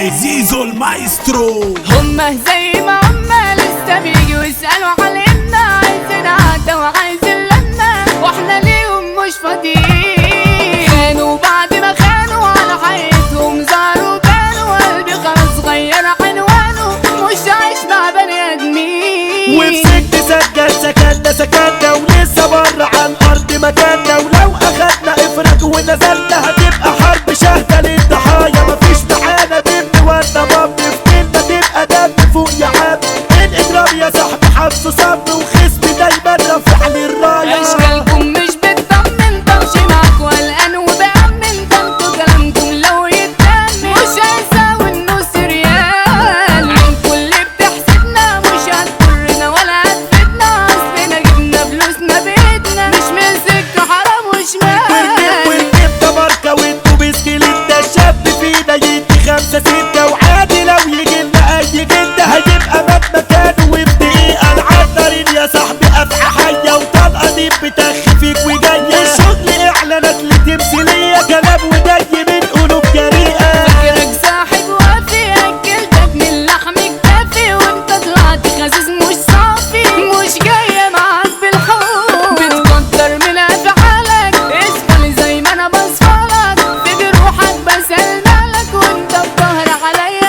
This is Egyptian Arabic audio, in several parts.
دي زيزو المايسترو هما زي ما هما لسه بيجوا يسألوا علينا عايزين عادة وعايزين لنا واحنا ليهم مش فاضيين خانوا بعد ما خانوا على حياتهم زاروا بانوا قلبي خلاص غير عنوانه مش عايش مع بني ادمين وفي سجن سجل سكننا سكننا ولسه بره على الارض مكاننا ولو اخدنا افرج ونزلنا هتبقى حرب شهدة للضحايا مفيش معانا بنت ولا باب في كلمة تبقى دم فوق يا عم الاجرام يا صاحبي حبسه صب وخصمي دايما رافع لي الراية اشكالكم مش بتطمن بمشي معاك والان وبأمن ده انتوا كلامكم لو يتأمن مش هيساوي النص ريال عينكوا اللي بتحسدنا مش هتضرنا ولا هتفيدنا اصلنا جبنا فلوسنا بيتنا مش من سكة حرام وشمال والجيب ده ماركة وانتوا بسكيلت ده الشاب فينا يدي خمسة ستة وعادي لو يجي لنا أي جدة هيبقى مات مكانه وبدقيقة العنطرين يا صاحبي أفعى حية وطلقة دي بتخ فيك وجاية الشغل إعلانات لتمثيلية كلام وجاي من قلوب جريئة فاكرك صاحب وافي اكلتك من لحمك دافي وانت طلعت خاسس مش صافي مش جاية معاك بالحب بتقدر من افعالك اسفل زي ما انا بصفلك في جروحك بسلملك وانت بظهر عليا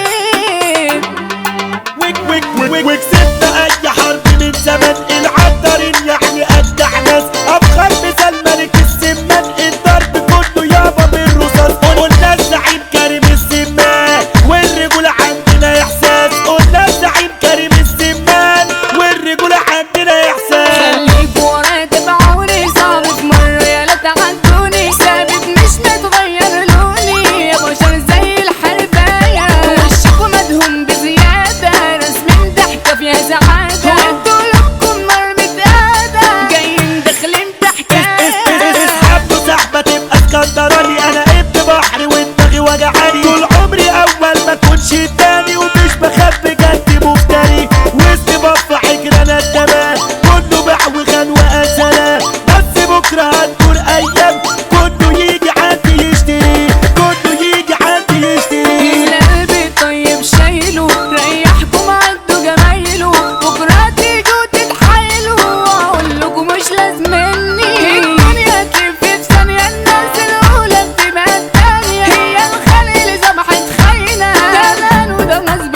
تسيب وك وك وك وكسبنا اي حرب من زمان العنطرين يعني اجدع ناس افخر مثال ملك السمان الضرب كله يابا بالرصاص قلنا الزعيم كريم السمان والرجولة عندنا احساس قلنا الزعيم كريم السمان والرجولة عندنا احساس خليك ورايا تبعوني صعب في مرة يا لا تعدوني ثابت مش متغير لوني يا بشر زي الحرباية وشكوا مدهون بزيادة رسم ضحكة فيها سعادة وانتوا لكم مرمى قادة جايين داخلين بحكاية اسحب سحبة تبقى اسكندراني انا ابن بحر ودماغي وجعاني طول عمري اول ما اكونش التاني ومش بخاف بجد مفتري وسط بف حجرنا التمام كله باع وغن وقال سلام بس بكره هتكون ايام كله يجي عندي يشتري كله يجي عندي يشتري القلب الطيب شايله ريحكم عدوا جمايله بكرة تيجوا تتحايلوا واقول لكم مش لازمني الدنيا تلف في ثانية الناس الأولى بتبقى التانية هي الخلق اللي ذبحت خاينة ده مال وده غصب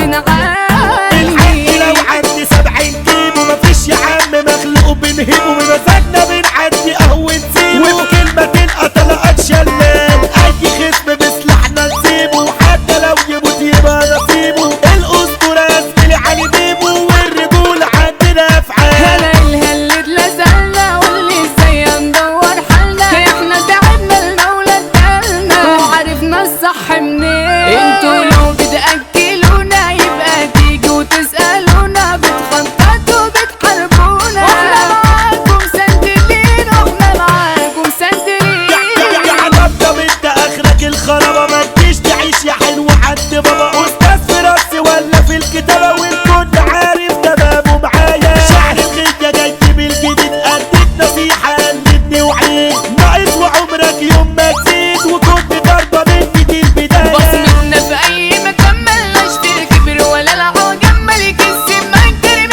الحق عني لو عندي سبعين جيب ومفيش يا عم مخلوق بنهيبه بمزاجنا بنعدي قهوة نسيبه وبكلمة تلقى طلقات شلال أي خصم بسلاحنا نسيبه وحتى لو يموت يبقى نصيبه الأسطورة يا زميلي علي بيبو والرجولة عندنا أفعال هلا الهل اتلزقنا واللي ازاي ندور حالنا احنا تعبنا المولى ادالنا وعرفنا الصح منين انتوا لو بتاكلونا يبقى تيجوا تسالونا بتخططوا بتحاربونا واحنا معاكم سندلين واحنا معاكم سندلين يا طبطب انت اخرك الخرابه ما تجيش تعيش يا حلو عند بابا استاذ في راسي ولا في الكتابه والكل عارف تمامه معايا شعر الغيه جاي بالجديد اديك نصيحه قلبني وعيد ناقص وعمرك يوم ما تزيد وكنت ضربه مني دي البدايه بصمتنا في اي مكان ملناش في الكبر ولا العجم ملك السمان كريم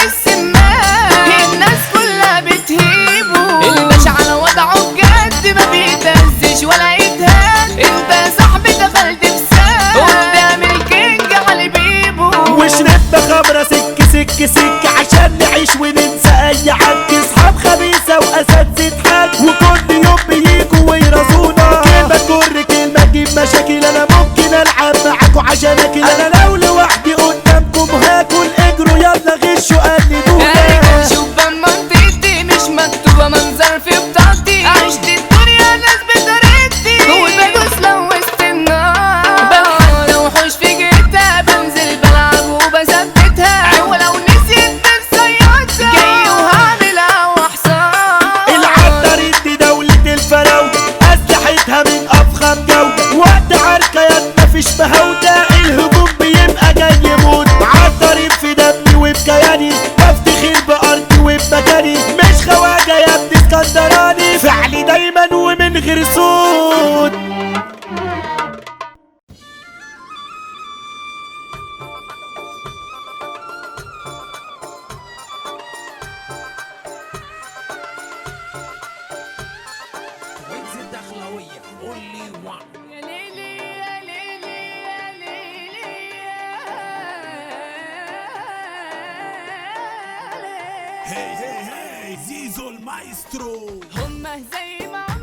السمان الناس كلها بتهيبه الباشا على وضعه بجد ما بيتهزش ولا يتهان انت يا صاحبي دخلت في سان قدام الكينج علي بيبو وشربنا خمرة سك سك سك عشان نعيش وننسى اي حد اصحاب خبيثة واساتذة حد وكل يوم بيجوا ويرازونا كلمة تجر كلمة تجيب مشاكل انا ممكن العب معاكوا عشان اكل انا لو لوحدي قدامكم هاكل اجروا يلا غشوا قلدونا انا شوف منطقتي مش مكتوبة منظر في بطاقتي عشت الدنيا ناس بطريقتي وبدوس لو وسط النار بحاول اوحش في جيتها بنزل بلعب وبثبتها ولو نسيت بنسيطها جاي وهعملها وحصان العنترين دي دولة الفراودة أسلحتها من أفخم جودة وقت عركيات مفيش مهودة الهجوم بيبقى جاي يموت عنترين في دمي وفي كياني بفتخر بأرضي وبمكاني مش خواجة يا ابن اسكندراني هي هي هي زيزو المايسترو هما زي ما